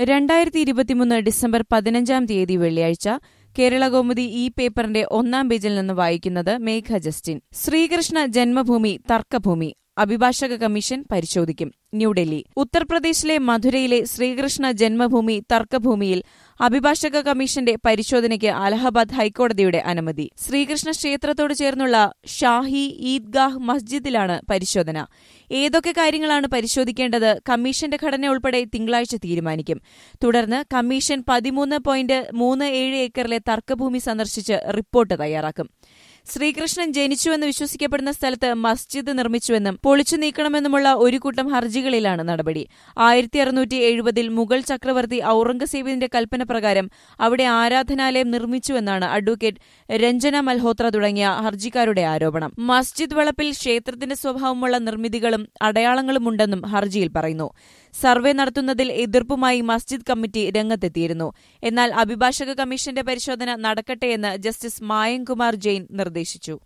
രണ്ടായിരത്തി ഇരുപത്തിമൂന്ന് ഡിസംബർ പതിനഞ്ചാം തീയതി വെള്ളിയാഴ്ച കേരളകൗമുദി ഈ പേപ്പറിന്റെ ഒന്നാം പേജിൽ നിന്ന് വായിക്കുന്നത് മേഘ ജസ്റ്റിൻ ശ്രീകൃഷ്ണ ജന്മഭൂമി തർക്കഭൂമി അഭിഭാഷക കമ്മീഷൻ പരിശോധിക്കും ന്യൂഡൽഹി ഉത്തർപ്രദേശിലെ മധുരയിലെ ശ്രീകൃഷ്ണ ജന്മഭൂമി തർക്കഭൂമിയിൽ അഭിഭാഷക കമ്മീഷന്റെ പരിശോധനയ്ക്ക് അലഹബാദ് ഹൈക്കോടതിയുടെ അനുമതി ശ്രീകൃഷ്ണ ക്ഷേത്രത്തോട് ചേർന്നുള്ള ഷാഹി ഈദ്ഗാഹ് മസ്ജിദിലാണ് പരിശോധന ഏതൊക്കെ കാര്യങ്ങളാണ് പരിശോധിക്കേണ്ടത് കമ്മീഷന്റെ ഘടന ഉൾപ്പെടെ തിങ്കളാഴ്ച തീരുമാനിക്കും തുടർന്ന് കമ്മീഷൻ പതിമൂന്ന് പോയിന്റ് മൂന്ന് ഏഴ് ഏക്കറിലെ തർക്കഭൂമി സന്ദർശിച്ച് റിപ്പോർട്ട് തയ്യാറാക്കും ശ്രീകൃഷ്ണൻ ജനിച്ചുവെന്ന് വിശ്വസിക്കപ്പെടുന്ന സ്ഥലത്ത് മസ്ജിദ് നിർമ്മിച്ചുവെന്നും പൊളിച്ചു നീക്കണമെന്നുമുള്ള ഒരു കൂട്ടം ഹർജികളിലാണ് നടപടി ആയിരത്തി അറുന്നൂറ്റി എഴുപതിൽ മുഗൾ ചക്രവർത്തി ഔറംഗസേബിന്റെ കൽപ്പന പ്രകാരം അവിടെ ആരാധനാലയം നിർമ്മിച്ചുവെന്നാണ് അഡ്വക്കേറ്റ് രഞ്ജന മൽഹോത്ര തുടങ്ങിയ ഹർജിക്കാരുടെ ആരോപണം മസ്ജിദ് വളപ്പിൽ ക്ഷേത്രത്തിന്റെ സ്വഭാവമുള്ള നിർമ്മിതികളും അടയാളങ്ങളും ഉണ്ടെന്നും ഹർജിയിൽ പറയുന്നു സർവേ നടത്തുന്നതിൽ എതിർപ്പുമായി മസ്ജിദ് കമ്മിറ്റി രംഗത്തെത്തിയിരുന്നു എന്നാൽ അഭിഭാഷക കമ്മീഷന്റെ പരിശോധന നടക്കട്ടെയെന്ന് ജസ്റ്റിസ് മായങ്കുമാർ ജെയിൻ നിർദ്ദേശിച്ചു